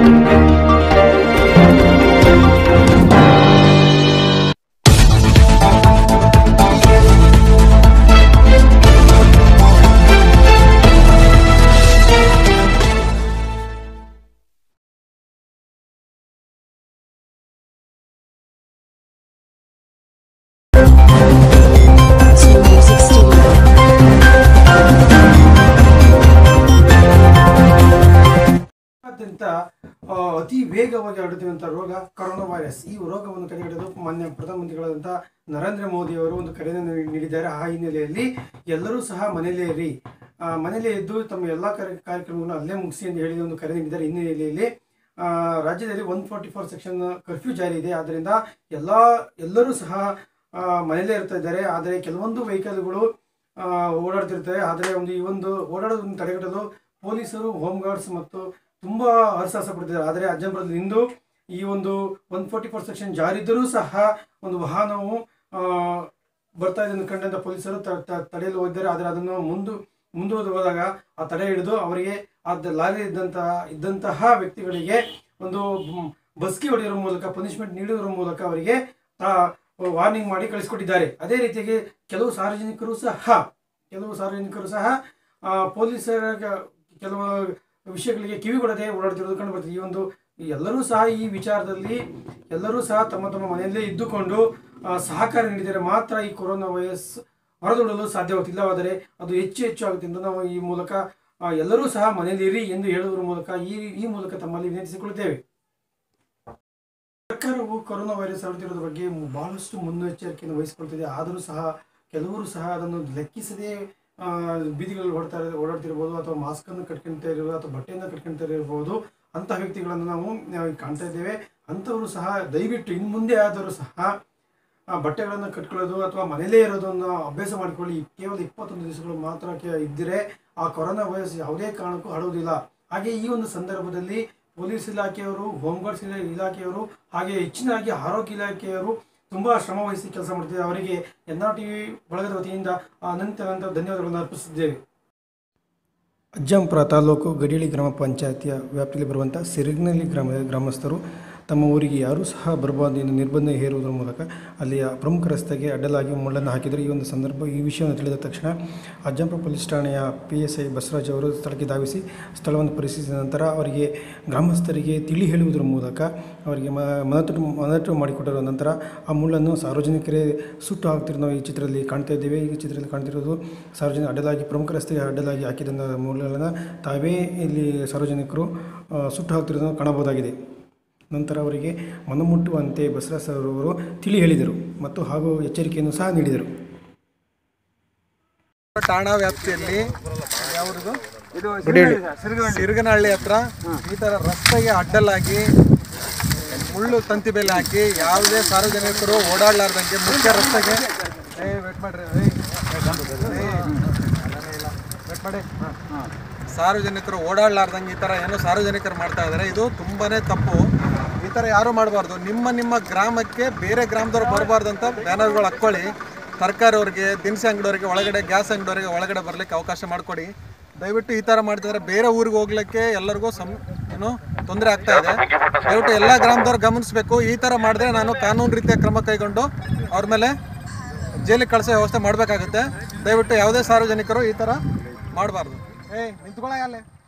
to Music Studio. ಅತ್ಯಂತ ಆ, ಅತಿ ವೇಗವಾಗಿ ಹರಡುತ್ತಿರುವಂತಹ ರೋಗ ಕೊರೋನಾ ವೈರಸ್ ಈ ರೋಗವನ್ನು ತಡೆಗಟ್ಟಲು ಮಾನ್ಯ ಪ್ರಧಾನಮಂತ್ರಿಗಳಾದಂಥ ನರೇಂದ್ರ ಮೋದಿ ಅವರು ಒಂದು ಕರೆಯನ್ನು ನೀಡಿ- ನೀಡಿದ್ದಾರೆ ಆ ಹಿನ್ನೆಲೆಯಲ್ಲಿ ಎಲ್ಲರೂ ಸಹ ಮನೆಯಲ್ಲೇ ಇರಿ ಆ, ಮನೆಯಲ್ಲೇ ಇದ್ದು ತಮ್ಮ ಎಲ್ಲ ಕಾರ್ಯ ಕಾರ್ಯಕ್ರಮವನ್ನು ಅಲ್ಲೇ ಮುಗಿಸಿ ಎಂದು ಹೇಳಿ ಒಂದು ಕರೆ ನೀಡಿದ್ದಾರೆ ಹಿನ್ನೆಲೆಯಲ್ಲಿ ಆ, ರಾಜ್ಯದಲ್ಲಿ one forty four section curfew ಜಾರಿ ಇದೆ ಆದ್ದರಿಂದ ಎಲ್ಲ ಎಲ್ಲರೂ ಸಹ ಆ, ಮನೆಯಲ್ಲೇ ಇರ್ತಾ ಇದ್ದಾರೆ ಆದರೆ ಕೆಲವೊಂದು ವೆಹಿಕಲ್ಗಳು ಆ, ಓಡಾಡ್ತಿರ್ತವೆ ಆದರೆ ಒಂದು ಈ ಒಂದು ಓಡಾಡೋದನ್ನು ತಡೆಗಟ್ಟಲು ಪೊಲೀಸರು ಹೋಮ್ ಗಾರ್ಡ್ಸ್ ಮತ್ತು ತುಂಬ ಹರಸಾಹಸ ಪಡ್ತಿದ್ದಾರೆ ಆದರೆ ಅಜ್ಜಂಪುರದಲ್ಲಿ ಇಂದು ಈ ಒಂದು ಒನ್ ಫೋರ್ಟಿ ಫೋರ್ ಸೆಕ್ಷನ್ ಜಾರಿ ಇದ್ದರೂ ಸಹ ಒಂದು ವಾಹನವು ಆ, ಬರ್ತಾ ಇದನ್ನು ಕಂಡಂತ ಪೊಲೀಸರು ತ- ತ- ತಡೆಯಲು ಹೋಗಿದ್ದಾರೆ ಆದರೆ ಅದನ್ನು ಮುಂದು ಮುಂದುವರೆದು ಹೋದಾಗ ಆ ತಡೆ ಹಿಡಿದು ಅವರಿಗೆ ಆ ಲಾರಿ ಇದ್ದಂತಹ ಇದ್ದಂತಹ ವ್ಯಕ್ತಿಗಳಿಗೆ ಒಂದು ಮ್, ಬಸ್ಕಿ ಹೊಡೆಯುವ ಮೂಲಕ ಪನಿಷ್ಮೆಂಟ್ ನೀಡುವುದರ ಮೂಲಕ ಅವರಿಗೆ ವಾರ್ನಿಂಗ್ ಮಾಡಿ ಕಳಿಸ್ಕೊಟ್ಟಿದ್ದಾರೆ ಅದೇ ರೀತಿಯಾಗಿ ಕೆಲವು ಸಾರ್ವಜನಿಕರು ಸಹ ಕೆಲವು ಸಾರ್ವಜನಿಕರು ಸಹ ಆ, ಪೊಲೀಸರ ಗ- ಕೆಲವು ವಿಷಯಗಳಿಗೆ ಕಿವಿಗೊಡದೆ ಓಡಾಡ್ತಿರೋದು ಕಂಡು ಬರ್ತದೆ ಈ ಒಂದು ಈ ಎಲ್ಲರೂ ಸಹ ಈ ವಿಚಾರದಲ್ಲಿ ಎಲ್ಲರೂ ಸಹ ತಮ್ಮ ತಮ್ಮ ಮನೆಯಲ್ಲೇ ಇದ್ದುಕೊಂಡು ಆ, ಸಹಕಾರ ನೀಡಿದರೆ ಮಾತ್ರ ಈ ಕೊರೋನಾ ವೈರಸ್ ಹೊರದೂಡಲು ಸಾಧ್ಯವಾಗುತ್ತಿಲ್ಲ ಇಲ್ಲವಾದರೆ ಅದು ಹೆಚ್ಚು ಹೆಚ್ಚು ಆಗುತ್ತೆ ಎಂದು ನಾವು ಈ ಮೂಲಕ ಆ, ಎಲ್ಲರೂ ಸಹ ಮನೆಯಲ್ಲಿರಿ ಎಂದು ಹೇಳುವುದರ ಮೂಲಕ ಈ ಈ ಮೂಲಕ ತಮ್ಮಲ್ಲಿ ವಿನಂತಿಸಿಕೊಳ್ಳುತ್ತೇವೆ ಸರ್ಕಾರವು ಕೊರೋನಾ ವೈರಸ್ ಹರಡುತ್ತಿರೋದ್ರ ಬಗ್ಗೆ ಬಹಳಷ್ಟು ಮುನ್ನೆಚ್ಚರಿಕೆಯನ್ನು ವಹಿಸಿಕೊಳ್ತಿದೆ ಆದರೂ ಸಹ ಕೆಲವರು ಸಹ ಅದನ್ನು ಲೆಕ್ಕಿಸದೆ ಆ, ಬೀದಿಗಳಲ್ಲಿ ಓಡ್ತಾ ಓಡಾಡ್ತಿರ್ಬೋದು ಅಥವಾ ಮಾಸ್ಕನ್ನು ಕಟ್ಕೊಂತ ಇರ್ಬೋದು ಅಥವಾ ಬಟ್ಟೆಯನ್ನು ಕಟ್ಕೊಂತ ಇರ್ಬೋದು ಅಂತಹ ವ್ಯಕ್ತಿಗಳನ್ನು ನಾವು ನಾವು ಕಾಣ್ತಾ ಇದ್ದೇವೆ ಅಂಥವರು ಸಹ ದಯವಿಟ್ಟು ಇನ್ನು ಮುಂದೆ ಆದರೂ ಸಹ ಆ ಬಟ್ಟೆಗಳನ್ನು ಕಟ್ಕೊಳ್ಳೋದು ಅಥವಾ ಮನೆಯಲ್ಲೇ ಇರೋದನ್ನು ಅಭ್ಯಾಸ ಮಾಡಿಕೊಳ್ಳಿ ಕೇವಲ ಇಪ್ಪತ್ತೊಂದು ದಿವಸಗಳು ಮಾತ್ರ ಕೆ- ಇದ್ದರೆ ಆ ಕೊರೋನಾ ವೈರಸ್ ಯಾವುದೇ ಕಾರಣಕ್ಕೂ ಹರಡುವುದಿಲ್ಲ ಹಾಗೆ ಈ ಒಂದು ಸಂದರ್ಭದಲ್ಲಿ ಪೊಲೀಸ್ ಇಲಾಖೆಯವರು ಹೋಮ್ ಗಾರ್ಡ್ಸ್ ಇಲಾ- ಇಲಾಖೆಯವರು ಹಾಗೆ ಹೆಚ್ಚಿನಾಗಿ ಆರೋಗ್ಯ ಇಲಾಖೆಯವರು ತುಂಬಾ ಶ್ರಮ ವಹಿಸಿ ಕೆಲಸ ಮಾಡ್ತಿದ್ದಾರೆ ಅವರಿಗೆ ಎನ್ ಆರ್ ಟಿ ವಿ ಬಳಗದ ವತಿಯಿಂದ ಅನಂತ ಅನಂತ ಧನ್ಯವಾದಗಳನ್ನು ಅರ್ಪಿಸಿದ್ದೇವೆ ಅಜ್ಜಂಪುರ ತಾಲೂಕು ಗಡಿಯಳಿ ಗ್ರಾಮ ಪಂಚಾಯತಿಯ ವ್ಯಾಪ್ತಿಯಲ್ಲಿ ಬರುವಂಥ ಸಿರಿಗ್ನಳ್ಳಿ ಗ್ರಾಮದ ಗ್ರಾಮಸ್ಥರು ತಮ್ಮ ಊರಿಗೆ ಯಾರೂ ಸಹ ಬರಬಾರದು ಎಂದು ನಿರ್ಬಂಧ ಹೇರುವುದರ ಮೂಲಕ ಅಲ್ಲಿಯ ಪ್ರಮುಖ ರಸ್ತೆಗೆ ಅಡ್ಡಲಾಗಿ ಮುಳ್ಳನ್ನು ಹಾಕಿದರು ಈ ಒಂದು ಸಂದರ್ಭ ಈ ವಿಷಯವನ್ನು ತಿಳಿದ ತಕ್ಷಣ ಅಜ್ಜಂಪುರ ಪೊಲೀಸ್ ಠಾಣೆಯ ಪಿ ಎಸ್ ಐ ಬಸವರಾಜ್ ಅವರು ಸ್ಥಳಕ್ಕೆ ಧಾವಿಸಿ ಸ್ಥಳವನ್ನು ಪರಿಶೀಲಿಸಿದ ನಂತರ ಅವರಿಗೆ ಗ್ರಾಮಸ್ಥರಿಗೆ ತಿಳಿ ಹೇಳುವುದರ ಮೂಲಕ ಅವರಿಗೆ ಮ ಮನಟ್ಟು ಮನಟ್ಟು ಮಾಡಿಕೊಟ್ಟರ ನಂತರ ಆ ಮುಳ್ಳನ್ನು ಸಾರ್ವಜನಿಕರೇ ಸುಟ್ಟು ಹಾಕ್ತಿರೋ ನಾವು ಈ ಚಿತ್ರದಲ್ಲಿ ಕಾಣ್ತಾ ಇದ್ದೇವೆ ಈ ಚಿತ್ರದಲ್ಲಿ ಕಾಣ್ತಿರೋದು ಸಾರ್ವಜನಿಕ ಅಡ್ಡಲಾಗಿ ಪ್ರಮುಖ ರಸ್ತೆಗೆ ಅಡ್ಡಲಾಗಿ ಹಾಕಿದ ಮುಳ್ಳನ್ನು ತಾವೇ ಇಲ್ಲಿ ಸಾರ್ವಜನಿಕರು ಆ, ಸುಟ್ಟು ಹಾಕ್ತಿರೋದನ್ನು ಕಾಣಬಹುದಾಗಿದೆ ನಂತರ ಅವರಿಗೆ ಮನಮುಟ್ಟುವಂತೆ ಬಸವರಾಜ್ ಅವರು ತಿಳಿ ಹೇಳಿದರು ಮತ್ತು ಹಾಗೂ ಎಚ್ಚರಿಕೆಯನ್ನು ಸಹ ನೀಡಿದರು ಠಾಣಾ ವ್ಯಾಪ್ತಿಯಲ್ಲಿ ಯಾವ್ದು ಇದು ಸಿರುಗನಹಳ್ಳಿ ಹತ್ರ ಈ ತರ ರಸ್ತೆಗೆ ಅಡ್ಡಲಾಗಿ ಮುಳ್ಳು ತಂತಿ ಬೇಲೆ ಹಾಕಿ ಯಾವುದೇ ಸಾರ್ವಜನಿಕರು ಓಡಾಡ್ಲಾರ್ದಂಗೆ ಮುಖ್ಯ ರಸ್ತೆಗೆ ಏ ವೇಟ್ ಮಾಡ್ರಿ ವೇಟ್ ಮಾಡಿ ಸಾರ್ವಜನಿಕರು ಓಡಾಡ್ಲಾರ್ದಂಗೆ ಈ ಥರ ಏನೋ ಸಾರ್ವಜನಿಕರು ಮಾಡ್ತಾ ಇದ್ದಾರೆ ಇದು ತುಂಬಾನೇ ತಪ್ಪು ಈ ಥರ ಯಾರು ಮಾಡಬಾರ್ದು ನಿಮ್ಮ ನಿಮ್ಮ ಗ್ರಾಮಕ್ಕೆ ಬೇರೆ ಗ್ರಾಮದವ್ರು ಬರಬಾರ್ದು ಅಂತ ಬ್ಯಾನರ್ಗಳು ಹಾಕ್ಕೊಳ್ಳಿ ತರಕಾರಿ ಅವ್ರಿಗೆ ದಿನಸಿ ಅಂಗಡಿಯವರಿಗೆ ಒಳಗಡೆ ಗ್ಯಾಸ್ ಅಂಗಡಿಯವರಿಗೆ ಒಳಗಡೆ ಬರ್ಲಿಕ್ಕೆ ಅವಕಾಶ ಮಾಡಿಕೊಡಿ ದಯವಿಟ್ಟು ಈ ಥರ ಮಾಡ್ತಿದ್ರೆ ಬೇರೆ ಊರಿಗೆ ಹೋಗ್ಲಿಕ್ಕೆ ಎಲ್ಲರಿಗೂ ಸಂ ಏನು ತೊಂದರೆ ಆಗ್ತಾ ಇದೆ ದಯವಿಟ್ಟು ಎಲ್ಲ ಗ್ರಾಮದವ್ರು ಗಮನಿಸಬೇಕು ಈ ಥರ ಮಾಡಿದ್ರೆ ನಾನು ಕಾನೂನು ರೀತಿಯ ಕ್ರಮ ಕೈಗೊಂಡು ಅವ್ರ ಮೇಲೆ ಜೈಲಿಗೆ ಕಳಿಸೋ ವ್ಯವಸ್ಥೆ ಮಾಡಬೇಕಾಗುತ್ತೆ ದಯವಿಟ್ಟು ಯಾವುದೇ ಸಾರ್ವಜನಿಕರು ಈ ಥರ ಮಾಡಬಾರ್ದು ಏಯ್ ನಿಂತ್ಕೊಳ್ಳ ಅಲ್ಲೇ